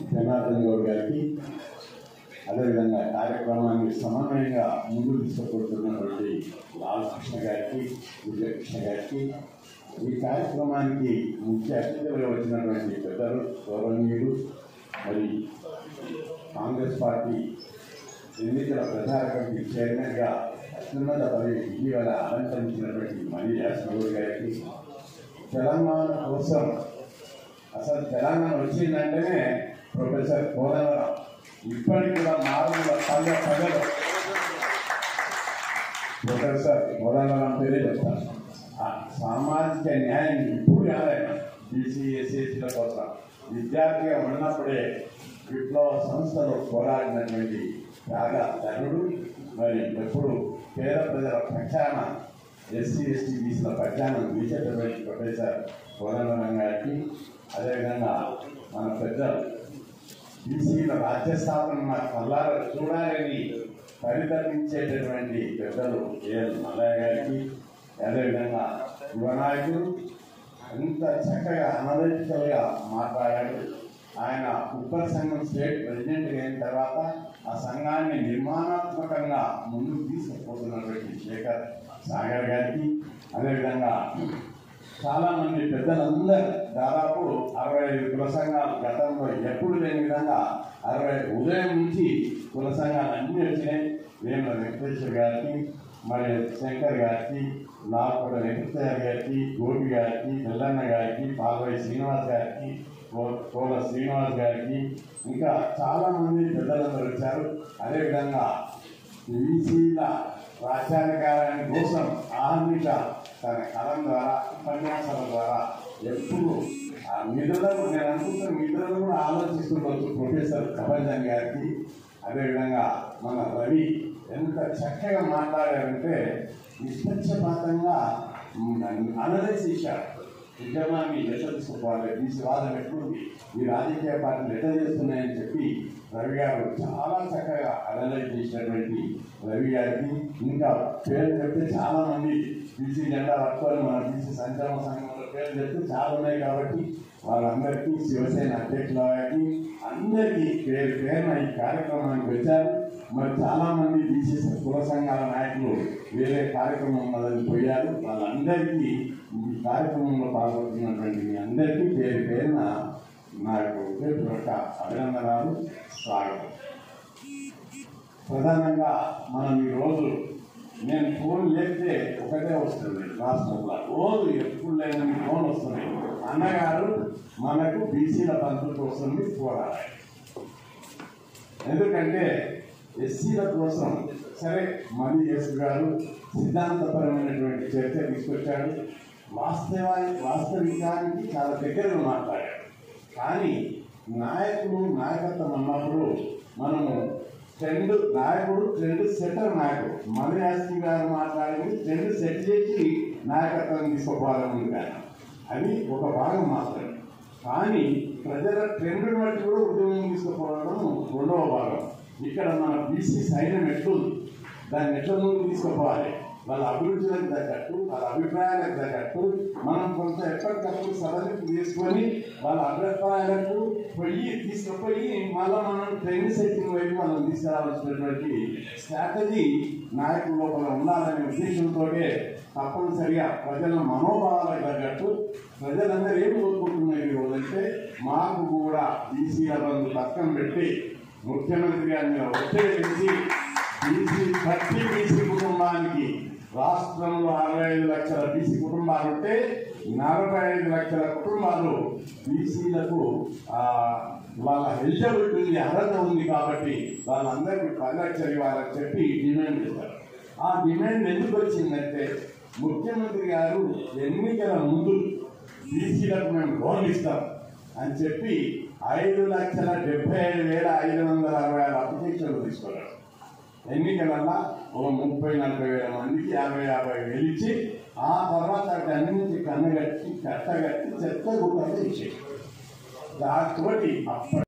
జనార్దన్ గౌడ్ గారికి అదేవిధంగా కార్యక్రమాన్ని సమన్వయంగా ముందుకు తీసుకుపోతున్నటువంటి లాల్ కృష్ణ గారికి విజయకృష్ణ గారికి ఈ కార్యక్రమానికి ముఖ్య అతిథులుగా వచ్చినటువంటి పెద్దలు గౌరవనీయులు మరి కాంగ్రెస్ పార్టీ ఎన్నికల ప్రచార కమిటీ చైర్మన్గా అత్యున్నత పదవి ఇటీవల అలంకరించినటువంటి మణి యాసనగౌడ్ గారికి తెలంగాణ కోసం అసలు తెలంగాణ వచ్చిందంటేనే ప్రొఫెసర్ కోనవరం ఇప్పటికి కూడా మారుమూల పల్లె ప్రజలు ప్రొఫెసర్ కోనవరం పేరే చెప్తాను ఆ సామాజిక న్యాయం ఇప్పుడు కాదైనా బీసీ ఎస్సీల కోసం విద్యార్థిగా ఉన్నప్పుడే విప్లవ సంస్థలు పోరాడినటువంటి త్యాగ ధనుడు మరి ఎప్పుడు పేద ప్రజల పక్షాన ఎస్సీ ఎస్టీ బీసీల పక్షాన నిలిచేటటువంటి ప్రొఫెసర్ కోనవరం గారికి అదేవిధంగా మన పెద్దలు బీసీల రాజ్య స్థాపన మా కల్లారా చూడాలని పరితపించేటటువంటి పెద్దలు ఏఎల్ మల్లయ్య గారికి అదేవిధంగా యువ నాయకులు ఎంత చక్కగా అనలిటికల్గా మాట్లాడాడు ఆయన ఉప్పల్ సంఘం స్టేట్ ప్రెసిడెంట్ అయిన తర్వాత ఆ సంఘాన్ని నిర్మాణాత్మకంగా ముందుకు తీసుకుపోతున్నటువంటి శేఖర్ సాగర్ గారికి అదేవిధంగా చాలా మంది పెద్దలందరూ దాదాపు అరవై ఐదు కుల సంఘాలు గతంలో ఎప్పుడు లేని విధంగా అరవై ఉదయం నుంచి కుల సంఘాలు అన్ని వచ్చినాయి వేముల వెంకటేశ్వర గారికి మరి శంకర్ గారికి నాగపూట వెంకటేశ్వర గారికి గోపి గారికి ఎల్లన్న గారికి పాల్వై శ్రీనివాస్ గారికి కో- కోల శ్రీనివాస్ గారికి ఇంకా చాలా మంది పెద్దలందరూ వచ్చారు అదేవిధంగా బీసీల రాజ్యాధికారాన్ని కోసం ఆహ్నిక తన కలం ద్వారా ఉపన్యాసాల ద్వారా ఎప్పుడు ఆ నిధులను నేను అనుకుంటున్న నిధులను కూడా ఆలోచిస్తుండొచ్చు ప్రొఫెసర్ కబంజన్ గారికి అదేవిధంగా మన రవి ఎంత చక్కగా మాట్లాడారంటే నిష్పక్షపాతంగా అనలైజ్ చేశారు ఉద్యమాన్ని ఎట్లా తీసుకోవాలి బీసీ వాదం ఎట్లుంది ఈ రాజకీయ పార్టీలు ఎట్లా చేస్తున్నాయని చెప్పి రవి గారు చాలా చక్కగా అనలైజ్ చేసినటువంటి రవి గారికి ఇంకా పేరు చెప్తే చాలా మంది బీసీ జెండా పట్టుకొని మన బీసీ సంక్షేమ సంఘంలో పేరు చెప్తే చాలా ఉన్నాయి కాబట్టి వాళ్ళందరికీ శివసేన అధ్యక్షుల గారికి అందరికీ పేరు పేరున ఈ కార్యక్రమానికి వచ్చారు మరి చాలా మంది బీసీ కుల సంఘాల నాయకులు వేరే కార్యక్రమం ఉన్నదని పోయారు వాళ్ళందరికీ ఈ కార్యక్రమంలో పాల్గొంటున్నటువంటి మీ అందరికీ పేరు పేరున నాకు హృదయపూర్వక అభినందనాలు స్వాగతం ప్రధానంగా మనం ఈ రోజు నేను ఫోన్ లేపితే ఒకటే వస్తుంది రాష్ట్రంలో రోజు ఎప్పుడు లేని ఫోన్ వస్తుంది అన్నగారు మనకు బీసీల పంతుల కోసం పోరాడాలి ఎందుకంటే ఎస్సీల కోసం సరే మణి యేసు గారు సిద్ధాంతపరమైనటువంటి చర్చ తీసుకొచ్చాడు వాస్తవానికి వాస్తవికానికి చాలా దగ్గరగా మాట్లాడాడు కానీ నాయకుడు నాయకత్వం అన్నప్పుడు మనము ట్రెండ్ నాయకుడు ట్రెండ్ సెటర్ నాయకుడు మణి యాస్కి గారు మాట్లాడింది ట్రెండ్ సెట్ చేసి నాయకత్వం తీసుకోవాలని కానీ అది ఒక భాగం మాత్రమే కానీ ప్రజల ట్రెండ్ బట్టి కూడా ఉద్యోగం తీసుకుపోవడం రెండవ భాగం ఇక్కడ మన బీసీ సైన్యం ఎట్లుంది దాన్ని ఎట్లా ముందుకు తీసుకుపోవాలి వాళ్ళ అభిరుచులకు తగ్గట్టు వాళ్ళ అభిప్రాయాలకు తగ్గట్టు మనం కొంత ఎప్పటికప్పుడు సడలింపు తీసుకొని వాళ్ళ అభిప్రాయాలకు పోయి తీసుకుపోయి మళ్ళీ మనం ట్రైన్ సెట్టింగ్ వైపు మనం తీసుకురావాల్సినటువంటి స్ట్రాటజీ నాయకుల లోపల ఉండాలనే ఉద్దేశంతో తప్పనిసరిగా ప్రజల మనోభావాలకు తగ్గట్టు ప్రజలందరూ ఏం కోరుకుంటున్నారు ఈరోజు అంటే మాకు కూడా బీసీల బంధు పక్కన పెట్టి ముఖ్యమంత్రి గారి మీద ఒత్తిడి పెంచి బీసీ ప్రతి బీసీ కుటుంబానికి రాష్ట్రంలో అరవై ఐదు లక్షల బీసీ కుటుంబాలు ఉంటే నలభై ఐదు లక్షల కుటుంబాలు బీసీలకు ఆ, వాళ్ళ ఎలిజిబిలిటీ ఉంది అర్హత ఉంది కాబట్టి వాళ్ళందరికీ పది లక్షలు ఇవ్వాలని చెప్పి డిమాండ్ చేశారు ఆ డిమాండ్ ఎందుకు వచ్చిందంటే ముఖ్యమంత్రి గారు ఎన్నికల ముందు బీసీలకు మేము లోన్ ఇస్తాం అని చెప్పి ఐదు లక్షల డెబ్బై ఐదు వేల ఐదు వందల అరవై ఆరు అప్లికేషన్లు తీసుకున్నారు ఎన్నికలల్లా ఒక ముప్పై నలభై వేల మందికి యాభై యాభై వేలు ఇచ్చి ఆ తర్వాత వాటి అన్నింటి కన్నగట్టి కట్టగట్టి చెత్త గుట్టగా ఇచ్చేది దాంతో అప్పటి